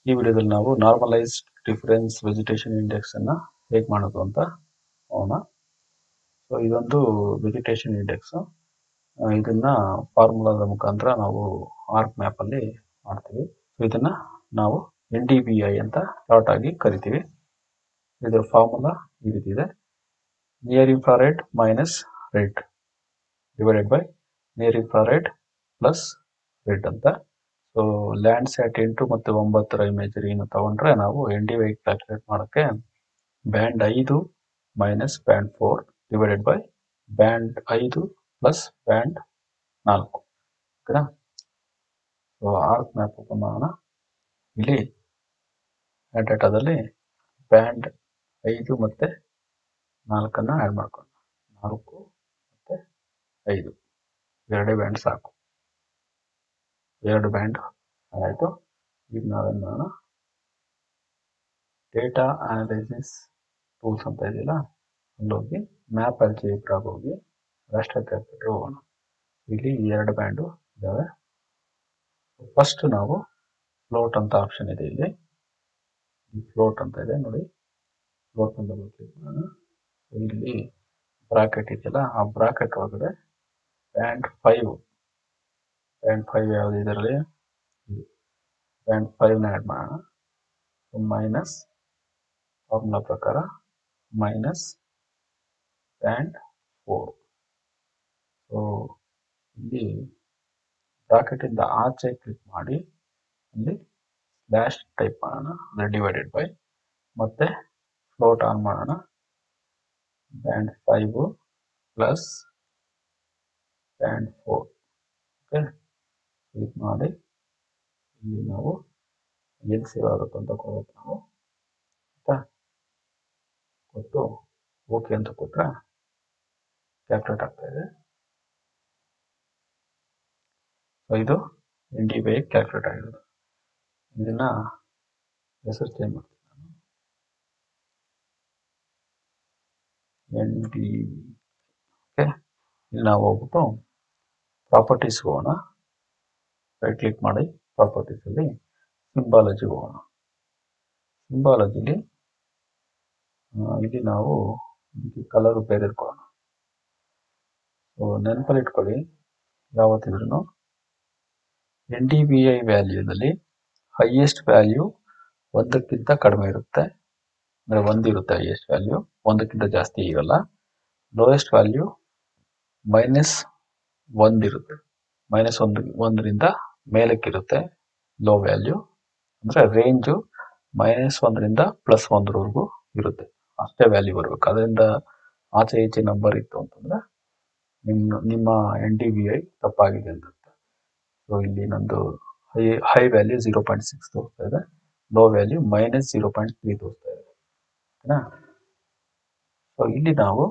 ಈ ವಿಡಿಯೋದಲ್ಲಿ ನಾವು ನಾರ್ಮಲೈಸ್ ಡಿಫರೆನ್ಸ್ ವೆಜಿಟೇಷನ್ ಇಂಡೆಕ್ಸ್ ಅನ್ನ ಹೇಗೆ ಮಾಡೋದು ಅಂತ ನೋಡೋಣ ಸೊ ಇದೊಂದು ವೆಜಿಟೇಷನ್ ಇಂಡೆಕ್ಸ್ ಇದನ್ನ ಫಾರ್ಮುಲಾದ ಮುಖಾಂತರ ನಾವು ಆರ್ಕ್ ಮ್ಯಾಪ್ ಅಲ್ಲಿ ಮಾಡ್ತೀವಿ ಸೊ ಇದನ್ನ ನಾವು ಎನ್ ಡಿ ಬಿ ಐ ಅಂತ ಶಾರ್ಟ್ ಆಗಿ ಕರಿತೀವಿ ಇದರ ಫಾರ್ಮುಲಾ ಈ ರೀತಿ ಇದೆ near infrared minus red divided by near infrared plus red ಅಂತ ಸೊ ಲ್ಯಾಂಡ್ ಸ್ಯಾಟ್ ಎಂಟು ಮತ್ತು ಒಂಬತ್ತರ ಇಮೇಜರಿಯನ್ನು ತಗೊಂಡ್ರೆ ನಾವು ಎನ್ ಡಿ ವೈ ಕ್ಯಾಲ್ಕುಲೇಟ್ ಮಾಡೋಕ್ಕೆ ಬ್ಯಾಂಡ್ ಐದು minus band four divided by band ಐದು ಪ್ಲಸ್ ಬ್ಯಾಂಡ್ ನಾಲ್ಕು ಓಕೆನಾ ಸೊ ಆರ್ಕ್ ಮ್ಯಾಪ್ ಓಪನ್ ಮಾಡೋಣ ಇಲ್ಲಿ ಡೇಟಾದಲ್ಲಿ ಬ್ಯಾಂಡ್ ಐದು ಮತ್ತೆ ನಾಲ್ಕನ್ನ ಆ್ಯಡ್ ಮಾಡ್ಕೊಂಡು ನಾಲ್ಕು ಮತ್ತೆ ಐದು ಎರಡೇ ಬ್ಯಾಂಡ್ ಸಾಕು ಎರಡು ಬ್ಯಾಂಡ್ ಆಯಿತು ಈಗ ನಾವೇನು ಮಾಡೋಣ ಡೇಟಾ ಅನಾಲಿಸಿಸ್ ಟೂಲ್ಸ್ ಅಂತ ಇದೆಯಲ್ಲ ಅಲ್ಲೋಗಿ ಮ್ಯಾಪ್ ಅಲ್ಜಿಬ್ರಾಗ್ ಹೋಗಿ ರಾಷ್ಟ್ರ ಕ್ಯಾಪಿಟಲ್ ಹೋಗೋಣ ಇಲ್ಲಿ ಎರಡು ಬ್ಯಾಂಡು ಇದ್ದಾವೆ ಫಸ್ಟ್ ನಾವು ಫ್ಲೋಟ್ ಅಂತ ಆಪ್ಷನ್ ಇದೆ ಇಲ್ಲಿ ಫ್ಲೋಟ್ ಅಂತ ಇದೆ ನೋಡಿ ಫ್ಲೋಟ್ ಅಂತ ಕ್ಲಿಕ್ ಮಾಡೋಣ ಇಲ್ಲಿ ಬ್ರಾಕೆಟ್ ಇದೆಯಲ್ಲ ಆ ಬ್ರಾಕೆಟ್ ಒಳಗಡೆ ಬ್ಯಾಂಡ್ ಫೈವ್ ಬ್ಯಾಂಡ್ ಫೈವ್ ಯಾವುದು ಇದರಲ್ಲಿ ಬ್ಯಾಂಡ್ ಫೈವ್ನ ಆ್ಯಡ್ ಮಾಡೋಣ ಮೈನಸ್ ಫಾರ್ಮುಲಾ ಪ್ರಕಾರ ಮೈನಸ್ ಬ್ಯಾಂಡ್ ಫೋರ್ ಸೊ ಇಲ್ಲಿ ಬ್ರಾಕೆಟಿಂದ ಆಚೆ ಕ್ಲಿಕ್ ಮಾಡಿ ಅಲ್ಲಿ ಸ್ಲ್ಯಾಶ್ ಟೈಪ್ ಮಾಡೋಣ ಅಂದರೆ ಡಿವೈಡೆಡ್ ಬೈ ಮತ್ತೆ ಫ್ಲೋಟ್ ಆನ್ ಮಾಡೋಣ band five plus band four okay click ಮಾಡಿ ಇಲ್ಲಿ ನಾವು ಎಲ್ಲಿ ಸೇವ್ ಆಗುತ್ತೆ ಅಂತ ಕೊಡಬೇಕು ನಾವು ಆಯ್ತಾ ಕೊಟ್ಟು ಓಕೆ ಅಂತ ಕೊಟ್ಟರೆ ಕ್ಯಾಲ್ಕುಲೇಟ್ ಆಗ್ತಾ ಇದೆ ಸೊ ಇದು ಎನ್ ಡಿ ಬೈ ಕ್ಯಾಲ್ಕುಲೇಟ್ ಆಗಿರೋದು ಇದನ್ನ ಹೆಸರು ಚೇಂಜ್ ಮಾಡ್ತೀನಿ ನಾನು ಎನ್ ಡಿ ಓಕೆ ಇಲ್ಲಿ ನಾವು ಹೋಗ್ಬಿಟ್ಟು ಪ್ರಾಪರ್ಟೀಸ್ ಹೋಗೋಣ ರೈಟ್ ಕ್ಲಿಕ್ ಮಾಡಿ ಪ್ರಾಪರ್ಟೀಸಲ್ಲಿ ಸಿಂಬಾಲಜಿ ಹೋಗೋಣ ಸಿಂಬಾಲಜಿಲಿ ಇಲ್ಲಿ ನಾವು ಇದಕ್ಕೆ ಕಲರ್ ಬೇರೆ ಕೊಡೋಣ ಸೊ ನೆನಪಲ್ಲಿ ಇಟ್ಕೊಳ್ಳಿ ಯಾವತ್ತಿದ್ರೂ ಎನ್ ಡಿ ಬಿ ಐ ವ್ಯಾಲ್ಯೂದಲ್ಲಿ ಹೈಯೆಸ್ಟ್ ವ್ಯಾಲ್ಯೂ ಒಂದಕ್ಕಿಂತ ಕಡಿಮೆ ಇರುತ್ತೆ ಅಂದರೆ ಒಂದಿರುತ್ತೆ ಹೈಯೆಸ್ಟ್ ವ್ಯಾಲ್ಯೂ ಒಂದಕ್ಕಿಂತ ಜಾಸ್ತಿ ಇರಲ್ಲ ಲೋಯೆಸ್ಟ್ ವ್ಯಾಲ್ಯೂ ಮೈನಸ್ ಒಂದಿರುತ್ತೆ ಮೈನಸ್ ಒಂದು ಒಂದರಿಂದ ಮೇಲಕ್ಕಿರುತ್ತೆ ಲೋ ವ್ಯಾಲ್ಯೂ ಅಂದರೆ ರೇಂಜು ಮೈನಸ್ ಒಂದರಿಂದ ಪ್ಲಸ್ ಒಂದರವರೆಗೂ ಇರುತ್ತೆ ಅಷ್ಟೇ ವ್ಯಾಲ್ಯೂ ಬರಬೇಕು ಅದರಿಂದ ಆಚೆ ಈಚೆ ನಂಬರ್ ಇತ್ತು ಅಂತಂದರೆ ನಿಮ್ಮ ನಿಮ್ಮ ಎನ್ ಡಿ ಬಿ ಐ ತಪ್ಪಾಗಿದೆ ಅಂತ ಸೊ ಇಲ್ಲಿ ನಂದು high high value zero point six ತೋರಿಸ್ತಾ ಇದೆ low value minus zero point three ತೋರಿಸ್ತಾ ಇದೆ ಓಕೆನಾ ಸೊ ಇಲ್ಲಿ ನಾವು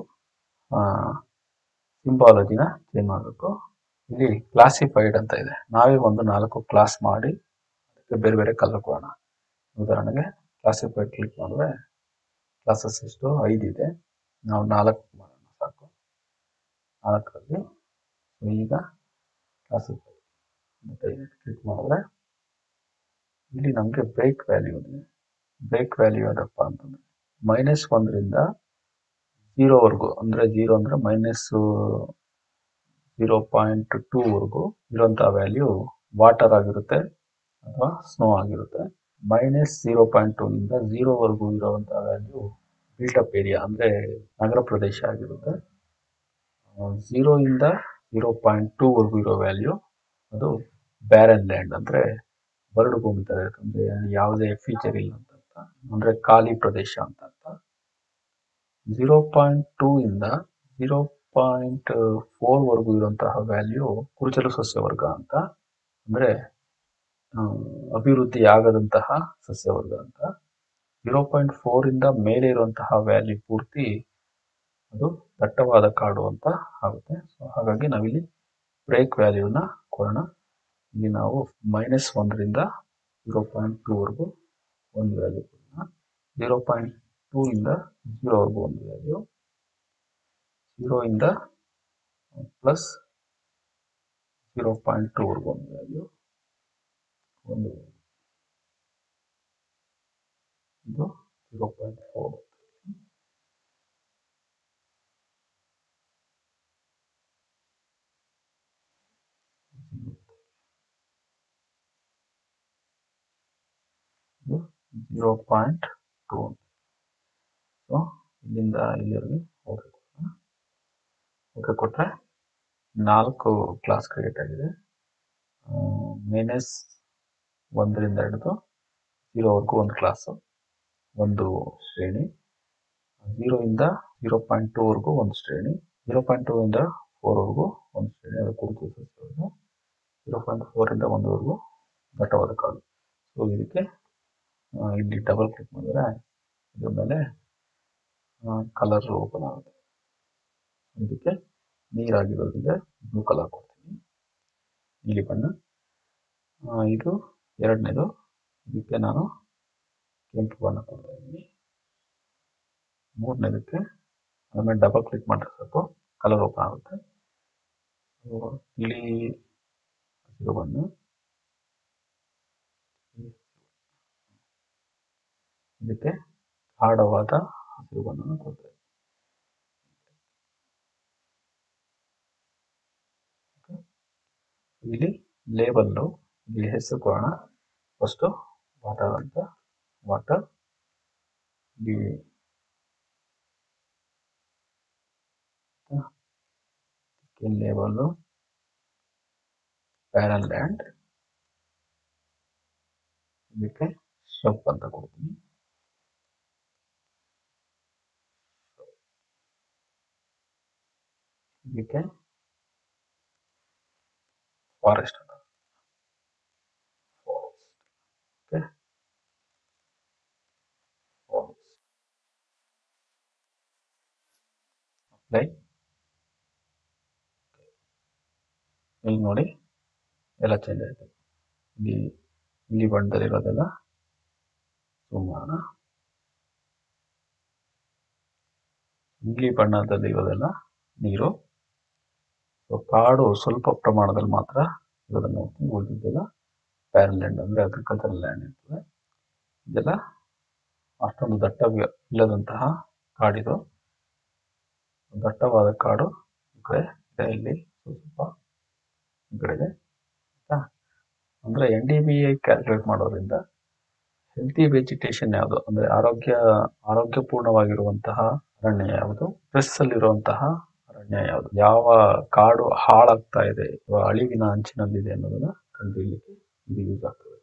ಸಿಂಬಾಲಜಿನ ಚೇಂಜ್ ಮಾಡಬೇಕು ಇಲ್ಲಿ ಕ್ಲಾಸಿಫೈಡ್ ಅಂತ ಇದೆ ನಾವೇ ಒಂದು ನಾಲ್ಕು ಕ್ಲಾಸ್ ಮಾಡಿ ಅದಕ್ಕೆ ಬೇರೆ ಬೇರೆ ಕಲರ್ ಕೊಡೋಣ ಉದಾಹರಣೆಗೆ ಕ್ಲಾಸಿಫೈಡ್ ಕ್ಲಿಕ್ ಮಾಡಿದ್ರೆ ಕ್ಲಾಸಸ್ ಎಷ್ಟು ಐದು ಇದೆ ನಾವು ನಾಲ್ಕು ಮಾಡೋಣ ಸಾಕು ನಾಲ್ಕರಲ್ಲಿ ಈಗ ಕ್ಲಾಸಿಫೈಡ್ ಕ್ಲಿಕ್ ಮಾಡಿದ್ರೆ ಇಲ್ಲಿ ನಮಗೆ ಬ್ರೇಕ್ ವ್ಯಾಲ್ಯೂ ಇದೆ ಬ್ರೇಕ್ ವ್ಯಾಲ್ಯೂ ಯಾವುದಪ್ಪ ಅಂತಂದ್ರೆ ಮೈನಸ್ ಒಂದರಿಂದ ಜೀರೋವರೆಗೂ ಅಂದರೆ ಜೀರೋ ಅಂದರೆ ಮೈನಸ್ ಜೀರೋ ಪಾಯಿಂಟ್ ಟೂವರೆಗೂ ಇರೋಂಥ ವ್ಯಾಲ್ಯೂ ವಾಟರ್ ಆಗಿರುತ್ತೆ ಅಥವಾ ಸ್ನೋ ಆಗಿರುತ್ತೆ ಮೈನಸ್ ಜೀರೋ ಪಾಯಿಂಟ್ ಟೂನಿಂದ ಝೀರೋವರೆಗೂ ಇರುವಂಥ ವ್ಯಾಲ್ಯೂ ಬಿಲ್ಟಪ್ ಏರಿಯಾ ಅಂದರೆ ನಗರ ಪ್ರದೇಶ ಆಗಿರುತ್ತೆ ಝೀರೋಯಿಂದ ಜೀರೋ ಪಾಯಿಂಟ್ ಟೂವರೆಗೂ ಇರೋ ವ್ಯಾಲ್ಯೂ ಅದು ಬ್ಯಾರನ್ ಲ್ಯಾಂಡ್ ಅಂದರೆ ಬರಡು ಭೂಮಿ ಥರ ಇರುತ್ತೆ ಅಂದರೆ ಯಾವುದೇ ಫೀಚರ್ ಇಲ್ಲ ಅಂತ ಅರ್ಥ ಅಂದರೆ ಖಾಲಿ ಪ್ರದೇಶ ಅಂತ ಅರ್ಥ ಝೀರೋ ಪಾಯಿಂಟ್ ಟೂ ಇಂದ ಝೀರೋ ಪಾಯಿಂಟ್ ಫೋರ್ವರೆಗೂ ಇರುವಂತಹ ವ್ಯಾಲ್ಯೂ ಕುರುಚಲು ಸಸ್ಯವರ್ಗ ಅಂತ ಅಂದರೆ ಅಭಿವೃದ್ಧಿ ಆಗದಂತಹ ಸಸ್ಯವರ್ಗ ಅಂತ ಝೀರೋ ಪಾಯಿಂಟ್ ಫೋರಿಂದ ಮೇಲೆ ಇರುವಂತಹ ವ್ಯಾಲ್ಯೂ ಪೂರ್ತಿ ಅದು ದಟ್ಟವಾದ ಕಾಡು ಅಂತ ಆಗುತ್ತೆ ಸೊ ಹಾಗಾಗಿ ನಾವಿಲ್ಲಿ ಬ್ರೇಕ್ ವ್ಯಾಲ್ಯೂನ ಕೊಡೋಣ ಇಲ್ಲಿ ನಾವು ಮೈನಸ್ ಒಂದರಿಂದ ಝೀರೋ ಪಾಯಿಂಟ್ ಟೂವರೆಗೂ ಒಂದು ವ್ಯಾಲ್ಯೂ ಕೊಡೋಣ ಝೀರೋ ಪಾಯಿಂಟ್ ಟೂ ಇಂದ ಝೀರೋವರೆಗೂ ಒಂದು ವ್ಯಾಲ್ಯೂ ಝೀರೋ ಇಂದ ಪ್ಲಸ್ ಝೀರೋ ಪಾಯಿಂಟ್ ಟೂವರೆಗೂ ಒಂದು ವ್ಯಾಲ್ಯೂ ಒಂದು ಇದು ಜೀರೋ ಪಾಯಿಂಟ್ ಫೋರ್ ಇದು ಜೀರೋ ಪಾಯಿಂಟ್ ಟೂ ಸೊ ಇಲ್ಲಿಂದ ಇಲ್ಲಿವರೆಗೆ ಓಕೆ ಕೊಡೋಣ ಓಕೆ ಕೊಟ್ಟರೆ ನಾಲ್ಕು ಕ್ಲಾಸ್ ಕ್ರಿಯೇಟ್ ಆಗಿದೆ ಮೈನಸ್ ಒಂದರಿಂದ ಹಿಡಿದು ಜೀರೋವರೆಗೂ ಒಂದು ಕ್ಲಾಸು ಒಂದು ಶ್ರೇಣಿ ಜೀರೋಯಿಂದ ಜೀರೋ ಪಾಯಿಂಟ್ ಟೂವರೆಗೂ ಒಂದು ಶ್ರೇಣಿ ಜೀರೋ ಪಾಯಿಂಟ್ ಟೂ ಇಂದ ಫೋರ್ವರೆಗೂ ಒಂದು ಶ್ರೇಣಿ ಅದು ಕುರಿತು ಸಸ್ಯಗಳು ಜೀರೋ ಪಾಯಿಂಟ್ ಫೋರಿಂದ ಒಂದವರೆಗೂ ದಟ್ಟವಾದ ಕಾಡು ಸೊ ಇದಕ್ಕೆ ಆ, ಇಲ್ಲಿ ಡಬಲ್ ಕ್ಲಿಕ್ ಮಾಡಿದ್ರೆ ಇದ್ರ ಮೇಲೆ ಕಲರ್ ಓಪನ್ ಆಗುತ್ತೆ ಇದಕ್ಕೆ ನೀರಾಗಿರೋದ್ರಿಂದ ಬ್ಲೂ ಕಲರ್ ಕೊಡ್ತೀನಿ ನೀಲಿ ಬಣ್ಣ ಆ, ಇದು ಎರಡನೇದು ಇದಕ್ಕೆ ನಾನು ಕೆಂಪು ಬಣ್ಣ ಕೊಡ್ತಾ ಇದ್ದೀನಿ ಮೂರನೇದಕ್ಕೆ ಆಮೇಲೆ ಡಬಲ್ ಕ್ಲಿಕ್ ಮಾಡಿದ್ರೆ ಸಾಕು ಕಲರ್ ಓಪನ್ ಆಗುತ್ತೆ ಸೊ ತಿಳಿ ಹಸಿರು ಬಣ್ಣ ಇದಕ್ಕೆ ಗಾಢವಾದ ಹಸಿರು ಬಣ್ಣನ ಕೊಡ್ತಾ ಇದ್ದೀನಿ ಇಲ್ಲಿ ಲೇಬಲ್ಲು ಇಲ್ಲಿ ಹೆಸರು ಕೊಡೋಣ ಫಸ್ಟು ವಾಟರ್ ಅಂತ ವಾಟರ್ ಇಲ್ಲಿ ಲೇಬಲ್ಲು ಪ್ಯಾರಲ್ ಲ್ಯಾಂಡ್ ಇದಕ್ಕೆ ಶಪ್ ಅಂತ ಕೊಡ್ತೀನಿ ಇದಕ್ಕೆ ಫಾರೆಸ್ಟ್ ಅಂತ ಫಾರೆಸ್ಟ್ ಓಕೆ ಫಾರೆಸ್ಟ್ ಅಪ್ಲೈ ಇಲ್ಲಿ ನೋಡಿ ಎಲ್ಲ ಚೇಂಜ್ ಆಯಿತು ಇಲ್ಲಿ ಇಲ್ಲಿ ಬಣ್ಣದಲ್ಲಿರೋದೆಲ್ಲ zoom ಮಾಡೋಣ ನೀಲಿ ಬಣ್ಣದಲ್ಲಿ ಇರೋದೆಲ್ಲ ನೀರು ಸೊ ಕಾಡು ಸ್ವಲ್ಪ ಪ್ರಮಾಣದಲ್ಲಿ ಮಾತ್ರ ಇರೋದನ್ನ ನೋಡ್ತೀನಿ ಉಳಿದಿದ್ದೆಲ್ಲ ಪ್ಯಾರಲ್ ಲ್ಯಾಂಡ್ ಅಂದರೆ ಅಗ್ರಿಕಲ್ಚರಲ್ ಲ್ಯಾಂಡ್ ಇರ್ತದೆ ಇದೆಲ್ಲ ಅಷ್ಟೊಂದು ದಟ್ಟ ಇಲ್ಲದಂತಹ ಕಾಡಿದು ದಟ್ಟವಾದ ಕಾಡು ಈ ಕಡೆ ಇದೆ ಇಲ್ಲಿ ಸ್ವಲ್ಪ ಈ ಕಡೆ ಇದೆ ಆಯ್ತಾ ಅಂದರೆ N D B I calculate ಮಾಡೋದ್ರಿಂದ ಹೆಲ್ತಿ ವೆಜಿಟೇಷನ್ ಯಾವುದು ಅಂದರೆ ಆರೋಗ್ಯ ಆರೋಗ್ಯಪೂರ್ಣವಾಗಿರುವಂತಹ ಅರಣ್ಯ ಯಾವುದು ಸ್ಟ್ರೆಸ್ ಅಲ್ಲಿರುವಂತಹ ಅರಣ್ಯ ಯಾವುದು ಯಾವ ಕಾಡು ಹಾಳಾಗ್ತಾ ಇದೆ ಅಥವಾ ಅಳಿವಿನ ಅಂಚಿನಲ್ಲಿದೆ ಅನ್ನೋದನ್ನ ಕಂಡುಹಿಡಿಯಲಿಕ್ಕೆ